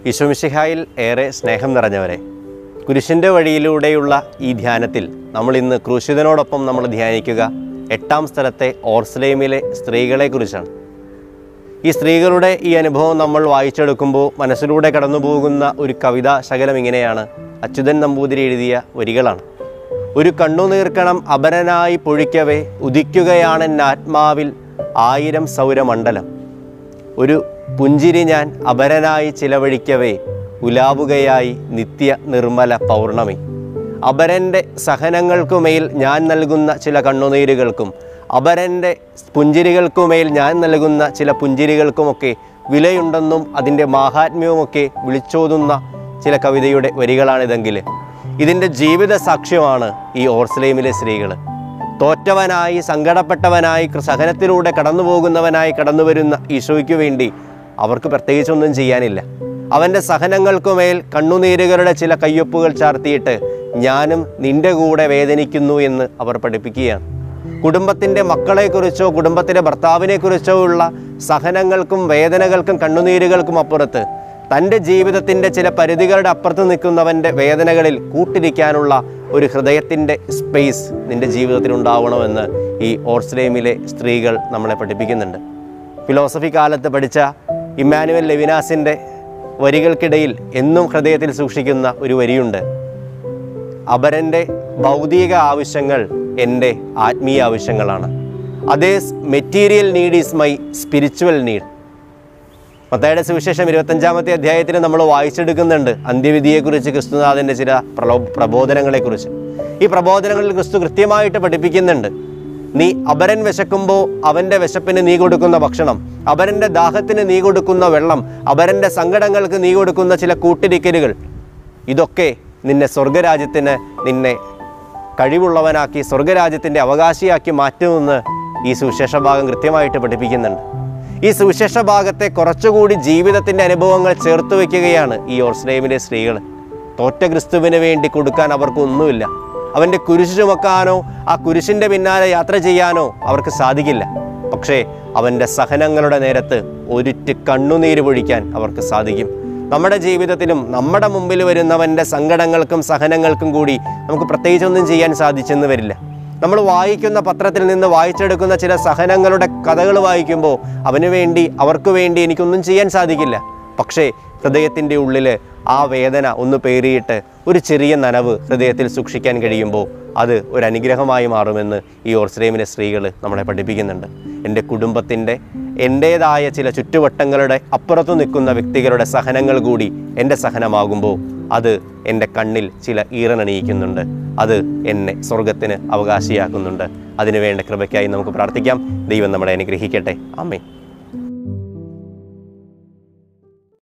ഈശോമിശിഹായിൽ ഏറെ സ്നേഹം നിറഞ്ഞവരെ കുരിശിൻ്റെ വഴിയിലൂടെയുള്ള ഈ ധ്യാനത്തിൽ നമ്മൾ ഇന്ന് ക്രൂശിതനോടൊപ്പം നമ്മൾ ധ്യാനിക്കുക എട്ടാം സ്ഥലത്തെ ഓർസ്ലേമിലെ സ്ത്രീകളെക്കുറിച്ചാണ് ഈ സ്ത്രീകളുടെ ഈ അനുഭവം നമ്മൾ വായിച്ചെടുക്കുമ്പോൾ മനസ്സിലൂടെ കടന്നു പോകുന്ന ഒരു കവിതാ ശകലം ഇങ്ങനെയാണ് അച്യുതൻ നമ്പൂതിരി എഴുതിയ വരികളാണ് ഒരു കണ്ണുനീർക്കണം അപരനായി പൊഴിക്കവേ ഉദിക്കുകയാണെൻ ആത്മാവിൽ ആയിരം സൗരമണ്ഡലം ഒരു പുഞ്ചിരി ഞാൻ അപരനായി ചിലവഴിക്കവേ ഉലാവുകയായി നിത്യ നിർമ്മല പൗർണമി അപരൻ്റെ സഹനങ്ങൾക്കുമേൽ ഞാൻ നൽകുന്ന ചില കണ്ണുനീരുകൾക്കും അപരൻ്റെ പുഞ്ചിരികൾക്കുമേൽ ഞാൻ നൽകുന്ന ചില പുഞ്ചിരികൾക്കുമൊക്കെ വിലയുണ്ടെന്നും അതിൻ്റെ മാഹാത്മ്യവുമൊക്കെ വിളിച്ചോതുന്ന ചില കവിതയുടെ വരികളാണിതെങ്കിൽ ഇതിൻ്റെ ജീവിത സാക്ഷ്യമാണ് ഈ ഓർസ്ലേമിലെ സ്ത്രീകൾ തോറ്റവനായി സങ്കടപ്പെട്ടവനായി കൃ- സഹനത്തിലൂടെ കടന്നു പോകുന്നവനായി കടന്നു വരുന്ന ഈശോയ്ക്ക് വേണ്ടി അവർക്ക് പ്രത്യേകിച്ചൊന്നും ചെയ്യാനില്ല അവൻ്റെ സഹനങ്ങൾക്കുമേൽ കണ്ണുനീരുകളുടെ ചില കയ്യൊപ്പുകൾ ചാർത്തിയിട്ട് ഞാനും നിന്റെ കൂടെ വേദനിക്കുന്നു എന്ന് അവർ പഠിപ്പിക്കുകയാണ് കുടുംബത്തിൻ്റെ മക്കളെക്കുറിച്ചോ കുടുംബത്തിൻ്റെ ഭർത്താവിനെക്കുറിച്ചോ ഉള്ള സഹനങ്ങൾക്കും വേദനകൾക്കും കണ്ണുനീരുകൾക്കും അപ്പുറത്ത് തൻ്റെ ജീവിതത്തിൻ്റെ ചില പരിധികളുടെ അപ്പുറത്ത് നിൽക്കുന്നവൻ്റെ വേദനകളിൽ കൂട്ടിരിക്കാനുള്ള ഒരു ഹൃദയത്തിൻ്റെ സ്പേസ് നിൻ്റെ ജീവിതത്തിൽ ഉണ്ടാവണമെന്ന് ഈ ഓർസ്ലേമിലെ സ്ത്രീകൾ നമ്മളെ പഠിപ്പിക്കുന്നുണ്ട് ഫിലോസഫി കാലത്ത് പഠിച്ച ഇമ്മാനുവൽ ലെവിനാസിൻ്റെ വരികൾക്കിടയിൽ എന്നും ഹൃദയത്തിൽ സൂക്ഷിക്കുന്ന ഒരു വരിയുണ്ട് അപരൻ്റെ ഭൗതിക ആവശ്യങ്ങൾ എൻ്റെ ആത്മീയ ആവശ്യങ്ങളാണ് അതേ material need is my spiritual need മത്തായുടെ സുവിശേഷം ഇരുപത്തഞ്ചാമത്തെ അധ്യായത്തിൽ നമ്മൾ വായിച്ചെടുക്കുന്നുണ്ട് അന്ത്യവിധിയെക്കുറിച്ച് ക്രിസ്തുനാഥൻ്റെ ചില പ്രലോ പ്രബോധനങ്ങളെക്കുറിച്ച് ഈ പ്രബോധനങ്ങളിൽ ക്രിസ്തു കൃത്യമായിട്ട് പഠിപ്പിക്കുന്നുണ്ട് നീ അപരൻ വിശക്കുമ്പോൾ അവൻ്റെ വിശപ്പിന് നീ കൊടുക്കുന്ന ഭക്ഷണം അപരൻ്റെ ദാഹത്തിന് നീ കൊടുക്കുന്ന വെള്ളം അപരൻ്റെ സങ്കടങ്ങൾക്ക് നീ കൊടുക്കുന്ന ചില കൂട്ടിരിക്കലുകൾ ഇതൊക്കെ നിന്നെ സ്വർഗരാജ്യത്തിന് നിന്നെ കഴിവുള്ളവനാക്കി സ്വർഗരാജ്യത്തിൻ്റെ അവകാശിയാക്കി മാറ്റുമെന്ന് ഈ സുവിശേഷ ഭാഗം കൃത്യമായിട്ട് പഠിപ്പിക്കുന്നുണ്ട് ഈ സുവിശേഷ ഭാഗത്തെ കുറച്ചുകൂടി ജീവിതത്തിൻ്റെ അനുഭവങ്ങൾ ചേർത്ത് വയ്ക്കുകയാണ് ഈ ഓർസ്ലേമിലെ സ്ത്രീകൾ തോറ്റ ക്രിസ്തുവിന് വേണ്ടി കൊടുക്കാൻ അവർക്കൊന്നുമില്ല അവൻ്റെ കുരിശ് ചുമക്കാനോ ആ കുരിശിൻ്റെ പിന്നാലെ യാത്ര ചെയ്യാനോ അവർക്ക് സാധിക്കില്ല പക്ഷേ അവൻ്റെ സഹനങ്ങളുടെ നേരത്ത് ഒരിറ്റ് കണ്ണുനീര് പൊഴിക്കാൻ അവർക്ക് സാധിക്കും നമ്മുടെ ജീവിതത്തിലും നമ്മുടെ മുമ്പിൽ വരുന്നവൻ്റെ സങ്കടങ്ങൾക്കും സഹനങ്ങൾക്കും കൂടി നമുക്ക് പ്രത്യേകിച്ചൊന്നും ചെയ്യാൻ സാധിച്ചെന്ന് വരില്ല നമ്മൾ വായിക്കുന്ന പത്രത്തിൽ നിന്ന് വായിച്ചെടുക്കുന്ന ചില സഹനങ്ങളുടെ കഥകൾ വായിക്കുമ്പോൾ അവന് വേണ്ടി അവർക്ക് വേണ്ടി എനിക്കൊന്നും ചെയ്യാൻ സാധിക്കില്ല പക്ഷേ ഹൃദയത്തിൻ്റെ ഉള്ളിൽ ആ വേദന ഒന്ന് പേറിയിട്ട് ഒരു ചെറിയ നനവ് ഹൃദയത്തിൽ സൂക്ഷിക്കാൻ കഴിയുമ്പോൾ അത് ഒരു അനുഗ്രഹമായി മാറുമെന്ന് ഈ ഓർസ്ലേമിലെ സ്ത്രീകൾ നമ്മളെ പഠിപ്പിക്കുന്നുണ്ട് എൻ്റെ കുടുംബത്തിൻ്റെ എൻ്റേതായ ചില ചുറ്റുവട്ടങ്ങളുടെ അപ്പുറത്തു നിൽക്കുന്ന വ്യക്തികളുടെ സഹനങ്ങൾ കൂടി എൻ്റെ സഹനമാകുമ്പോൾ അത് എൻ്റെ കണ്ണിൽ ചില ഈറനണിയിക്കുന്നുണ്ട് അത് എന്നെ സ്വർഗത്തിന് അവകാശിയാക്കുന്നുണ്ട് അതിനുവേണ്ട കൃപയ്ക്കായി നമുക്ക് പ്രാർത്ഥിക്കാം ദൈവം നമ്മളെ അനുഗ്രഹിക്കട്ടെ ആമേ